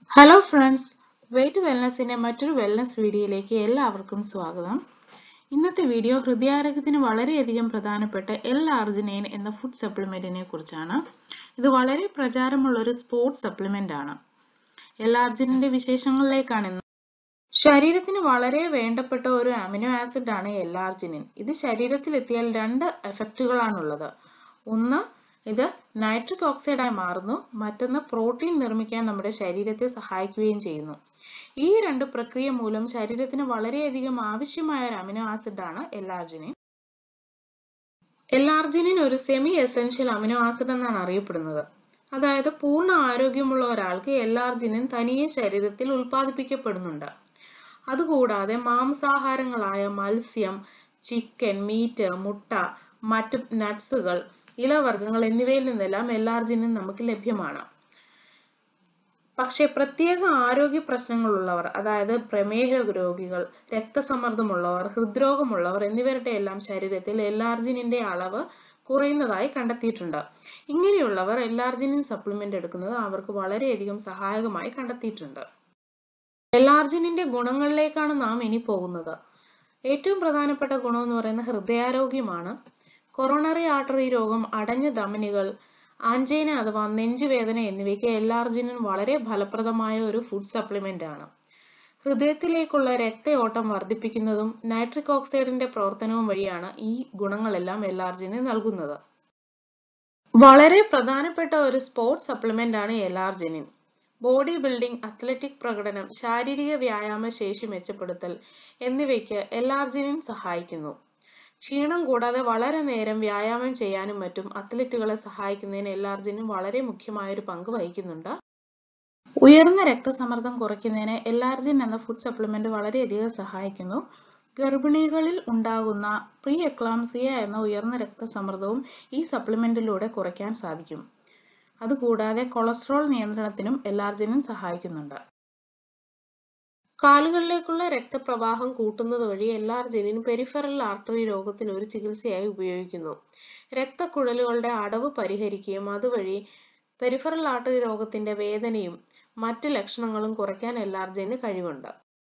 hello friends weight വെൽനസിന്റെ മറ്റൊരു wellness വീഡിയോയിലേക്ക് എല്ലാവർക്കും സ്വാഗതം ഇന്നത്തെ വീഡിയോ ഹൃദയാരോഗ്യത്തിന് വളരെയധികം പ്രധാനപ്പെട്ട എൽ ആർജിനൈൻ എന്ന ഫുഡ് സപ്ലിമെന്റിനെ കുറിച്ചാണ് ഇത് വളരെ പ്രചാരമുള്ള ഒരു സ്പോർട്സ് സപ്ലിമെന്റ് ആണ് എൽ ആർജിനിന്റെ വിശേഷങ്ങളിലേക്കാണ് ഇന്ന് ശരീരത്തിന് വളരെ വേണ്ടപ്പെട്ട ഒരു അമിനോ ആസിഡ് ആണ് എൽ ആർജിനിൻ ഇത് ശരീരത്തിൽ എത്തിയാൽ രണ്ട് എഫക്റ്റുകളാണുള്ളത് ഒന്ന് ഇത് നൈട്രിക് ഓക്സൈഡായി മാറുന്നു മറ്റൊന്ന് പ്രോട്ടീൻ നിർമ്മിക്കാൻ നമ്മുടെ ശരീരത്തെ സഹായിക്കുകയും ചെയ്യുന്നു ഈ രണ്ട് പ്രക്രിയ മൂലം ശരീരത്തിന് വളരെയധികം ആവശ്യമായ ഒരു അമിനോ ആസിഡ് ആണ് എല്ലാർജിനിൻ എല്ലാർജിനിൻ ഒരു സെമി എസെൻഷ്യൽ അമിനോ ആസിഡ് എന്നാണ് അറിയപ്പെടുന്നത് അതായത് പൂർണ്ണ ആരോഗ്യമുള്ള ഒരാൾക്ക് എല്ലാർജിനിൻ തനിയെ ശരീരത്തിൽ ഉൽപ്പാദിപ്പിക്കപ്പെടുന്നുണ്ട് അതുകൂടാതെ മാംസാഹാരങ്ങളായ മത്സ്യം ചിക്കൻ മീറ്റ് മുട്ട മറ്റ് നട്ട്സുകൾ ഇലവർഗ്ഗങ്ങൾ എന്നിവയിൽ നിന്നെല്ലാം എല്ലാർജിനും നമുക്ക് ലഭ്യമാണ് പക്ഷെ പ്രത്യേക ആരോഗ്യ പ്രശ്നങ്ങളുള്ളവർ അതായത് പ്രമേഹ രോഗികൾ രക്തസമ്മർദ്ദമുള്ളവർ ഹൃദ്രോഗമുള്ളവർ എന്നിവരുടെ എല്ലാം ശരീരത്തിൽ എല്ലാർജിനിന്റെ അളവ് കുറയുന്നതായി കണ്ടെത്തിയിട്ടുണ്ട് ഇങ്ങനെയുള്ളവർ എല്ലാർജിനിൻ സപ്ലിമെന്റ് എടുക്കുന്നത് അവർക്ക് വളരെയധികം സഹായകമായി കണ്ടെത്തിയിട്ടുണ്ട് എല്ലാർജിനിന്റെ ഗുണങ്ങളിലേക്കാണ് നാം ഇനി പോകുന്നത് ഏറ്റവും പ്രധാനപ്പെട്ട ഗുണം എന്ന് പറയുന്നത് ഹൃദയാരോഗ്യമാണ് കൊറോണറി ആർട്ടറി രോഗം അടഞ്ഞ ധമനികൾ ആഞ്ചൈന അഥവാ നെഞ്ചുവേദന എന്നിവയ്ക്ക് എല്ലാർജിനും വളരെ ഫലപ്രദമായ ഒരു ഫുഡ് സപ്ലിമെന്റ് ആണ് ഹൃദയത്തിലേക്കുള്ള രക്തയോട്ടം വർദ്ധിപ്പിക്കുന്നതും നൈട്രിക് ഓക്സൈഡിന്റെ പ്രവർത്തനവും വഴിയാണ് ഈ ഗുണങ്ങളെല്ലാം എല്ലാർജിന് നൽകുന്നത് വളരെ പ്രധാനപ്പെട്ട ഒരു സ്പോർട്സ് സപ്ലിമെന്റ് ആണ് എല്ലാർജിനിൻ ബോഡി ബിൽഡിംഗ് അത്ലറ്റിക് പ്രകടനം ശാരീരിക വ്യായാമ ശേഷി മെച്ചപ്പെടുത്തൽ എന്നിവയ്ക്ക് എല്ലാർജിനിൻ സഹായിക്കുന്നു ക്ഷീണം കൂടാതെ വളരെ നേരം വ്യായാമം ചെയ്യാനും മറ്റും അത്ലറ്റുകളെ സഹായിക്കുന്നതിന് എല്ലാർജിനും വളരെ മുഖ്യമായ ഒരു പങ്ക് വഹിക്കുന്നുണ്ട് ഉയർന്ന രക്തസമ്മർദ്ദം കുറയ്ക്കുന്നതിന് എല്ലാർജിൻ എന്ന ഫുഡ് സപ്ലിമെന്റ് വളരെയധികം സഹായിക്കുന്നു ഗർഭിണികളിൽ ഉണ്ടാകുന്ന പ്രീ എക്ലാംസിയ എന്ന ഉയർന്ന രക്തസമ്മർദ്ദവും ഈ സപ്ലിമെന്റിലൂടെ കുറയ്ക്കാൻ സാധിക്കും അതുകൂടാതെ കൊളസ്ട്രോൾ നിയന്ത്രണത്തിനും എല്ലാർജിനും സഹായിക്കുന്നുണ്ട് കാലുകളിലേക്കുള്ള രക്തപ്രവാഹം കൂട്ടുന്നത് വഴി എല്ലാർജിനിൻ പെരിഫറൽ ആർട്ടറി രോഗത്തിന് ഒരു ചികിത്സയായി ഉപയോഗിക്കുന്നു രക്തക്കുഴലുകളുടെ അടവ് പരിഹരിക്കുകയും അതുവഴി പെരിഫറൽ ആർട്ടറി രോഗത്തിന്റെ വേദനയും മറ്റ് ലക്ഷണങ്ങളും കുറയ്ക്കാൻ എല്ലാർജിന് കഴിവുണ്ട്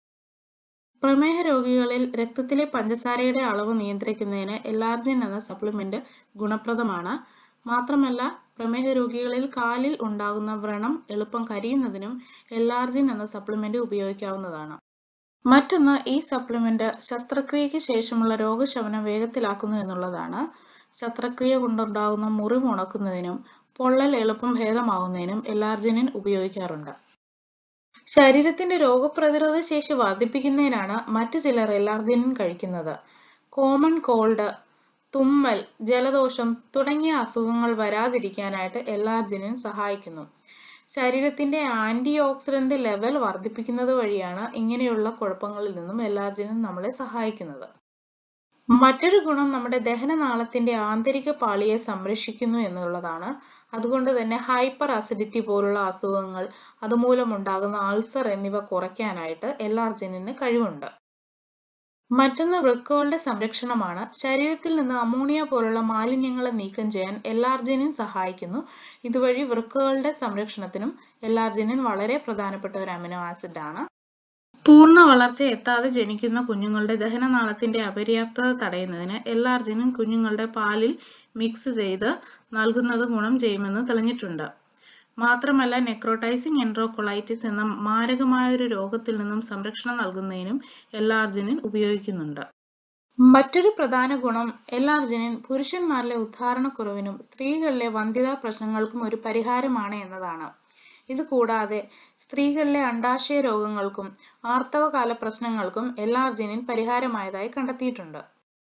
പ്രമേഹ രോഗികളിൽ രക്തത്തിലെ പഞ്ചസാരയുടെ അളവ് നിയന്ത്രിക്കുന്നതിന് എല്ലാർജിൻ എന്ന സപ്ലിമെന്റ് ഗുണപ്രദമാണ് മാത്രമല്ല പ്രമേഹ രോഗികളിൽ കാലിൽ ഉണ്ടാകുന്ന വ്രണം എളുപ്പം കരിയുന്നതിനും എല്ലാർജിൻ എന്ന സപ്ലിമെന്റ് ഉപയോഗിക്കാവുന്നതാണ് മറ്റൊന്ന് ഈ സപ്ലിമെന്റ് ശസ്ത്രക്രിയയ്ക്ക് ശേഷമുള്ള രോഗശമനം വേഗത്തിലാക്കുന്നു എന്നുള്ളതാണ് ശസ്ത്രക്രിയ കൊണ്ടുണ്ടാകുന്ന മുറിവ് ഉണക്കുന്നതിനും പൊള്ളൽ എളുപ്പം ഭേദമാകുന്നതിനും എല്ലാർജിനിൻ ഉപയോഗിക്കാറുണ്ട് ശരീരത്തിന്റെ രോഗപ്രതിരോധ ശേഷി വർദ്ധിപ്പിക്കുന്നതിനാണ് മറ്റു ചിലർ എല്ലാർജിനിൻ കഴിക്കുന്നത് കോമൺ കോൾഡ് തുമ്മൽ ജലദോഷം തുടങ്ങിയ അസുഖങ്ങൾ വരാതിരിക്കാനായിട്ട് എല്ലാർജിനും സഹായിക്കുന്നു ശരീരത്തിന്റെ ആന്റി ഓക്സിഡന്റ് ലെവൽ വർദ്ധിപ്പിക്കുന്നത് വഴിയാണ് ഇങ്ങനെയുള്ള കുഴപ്പങ്ങളിൽ നിന്നും എല്ലാർജിനും നമ്മളെ സഹായിക്കുന്നത് മറ്റൊരു ഗുണം നമ്മുടെ ദഹനനാളത്തിന്റെ ആന്തരിക പാളിയെ സംരക്ഷിക്കുന്നു എന്നുള്ളതാണ് അതുകൊണ്ട് തന്നെ ഹൈപ്പർ അസിഡിറ്റി പോലുള്ള അസുഖങ്ങൾ അതുമൂലം ഉണ്ടാകുന്ന അൾസർ എന്നിവ കുറയ്ക്കാനായിട്ട് എല്ലാർജിനിന് കഴിവുണ്ട് മറ്റൊന്ന് വൃക്കകളുടെ സംരക്ഷണമാണ് ശരീരത്തിൽ നിന്ന് അമോണിയ പോലുള്ള മാലിന്യങ്ങളെ നീക്കം ചെയ്യാൻ എല്ലാർജിനിൻ സഹായിക്കുന്നു ഇതുവഴി വൃക്കകളുടെ സംരക്ഷണത്തിനും എല്ലാർജിനിൻ വളരെ പ്രധാനപ്പെട്ട ഒരു അമിനോ ആസിഡ് ആണ് പൂർണ്ണ വളർച്ച എത്താതെ ജനിക്കുന്ന കുഞ്ഞുങ്ങളുടെ ദഹനനാളത്തിന്റെ അപര്യാപ്തത തടയുന്നതിന് എല്ലാർജിനും കുഞ്ഞുങ്ങളുടെ പാലിൽ മിക്സ് ചെയ്ത് നൽകുന്നത് ഗുണം ചെയ്യുമെന്ന് തെളിഞ്ഞിട്ടുണ്ട് മാത്രമല്ല നെക്രോട്ടൈസിംഗ് എൻട്രോകൊളൈറ്റിസ് എന്ന മാരകമായ ഒരു രോഗത്തിൽ നിന്നും സംരക്ഷണം നൽകുന്നതിനും എല്ലാർജിനിൻ ഉപയോഗിക്കുന്നുണ്ട് മറ്റൊരു പ്രധാന ഗുണം എല്ലാർജിനിൻ പുരുഷന്മാരിലെ ഉദ്ധാരണക്കുറവിനും സ്ത്രീകളിലെ വന്ധ്യതാ പ്രശ്നങ്ങൾക്കും ഒരു പരിഹാരമാണ് എന്നതാണ് ഇത് കൂടാതെ സ്ത്രീകളിലെ അണ്ടാശയ രോഗങ്ങൾക്കും ആർത്തവകാല പ്രശ്നങ്ങൾക്കും എല്ലാർജിനിൻ പരിഹാരമായതായി കണ്ടെത്തിയിട്ടുണ്ട്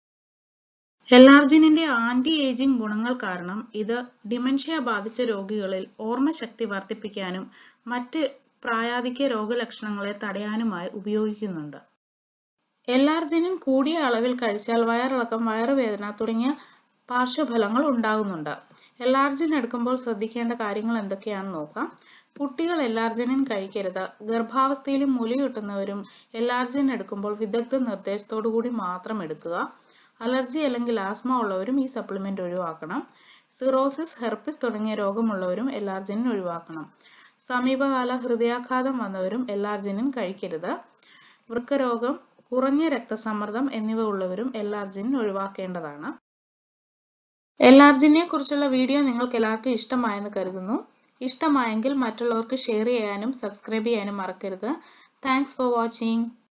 എല്ലാർജിനിന്റെ ആന്റി ഏജിംഗ് ഗുണങ്ങൾ കാരണം ഇത് ഡിമെൻഷ്യ ബാധിച്ച രോഗികളിൽ ഓർമ്മശക്തി വർദ്ധിപ്പിക്കാനും മറ്റ് പ്രായാധിക്യ രോഗലക്ഷണങ്ങളെ തടയാനുമായി ഉപയോഗിക്കുന്നുണ്ട് എല്ലാർജിനിൻ കൂടിയ അളവിൽ കഴിച്ചാൽ വയറിളക്കം വയറുവേദന തുടങ്ങിയ പാർശ്വഫലങ്ങൾ ഉണ്ടാകുന്നുണ്ട് എല്ലാർജിൻ എടുക്കുമ്പോൾ ശ്രദ്ധിക്കേണ്ട കാര്യങ്ങൾ എന്തൊക്കെയാണെന്ന് നോക്കാം കുട്ടികൾ എല്ലാർജിനിൻ കഴിക്കരുത് ഗർഭാവസ്ഥയിലും മുലയൂട്ടുന്നവരും എല്ലാർജിൻ എടുക്കുമ്പോൾ വിദഗ്ധ നിർദ്ദേശത്തോടു കൂടി മാത്രം എടുക്കുക അലർജി അല്ലെങ്കിൽ ആസ്മ ഉള്ളവരും ഈ സപ്ലിമെന്റ് ഒഴിവാക്കണം സിറോസിസ് ഹെർപ്പിസ് തുടങ്ങിയ രോഗമുള്ളവരും എല്ലാർജിനിൻ ഒഴിവാക്കണം സമീപകാല ഹൃദയാഘാതം വന്നവരും എല്ലാർജിനിൻ കഴിക്കരുത് വൃക്കരോഗം കുറഞ്ഞ രക്തസമ്മർദ്ദം എന്നിവ ഉള്ളവരും എല്ലാർജിനിൻ ഒഴിവാക്കേണ്ടതാണ് എല്ലാർജിനെ കുറിച്ചുള്ള വീഡിയോ നിങ്ങൾക്ക് എല്ലാവർക്കും ഇഷ്ടമായെന്ന് കരുതുന്നു ഇഷ്ടമായെങ്കിൽ മറ്റുള്ളവർക്ക് ഷെയർ ചെയ്യാനും സബ്സ്ക്രൈബ് ചെയ്യാനും മറക്കരുത് താങ്ക്സ് ഫോർ വാച്ചിങ്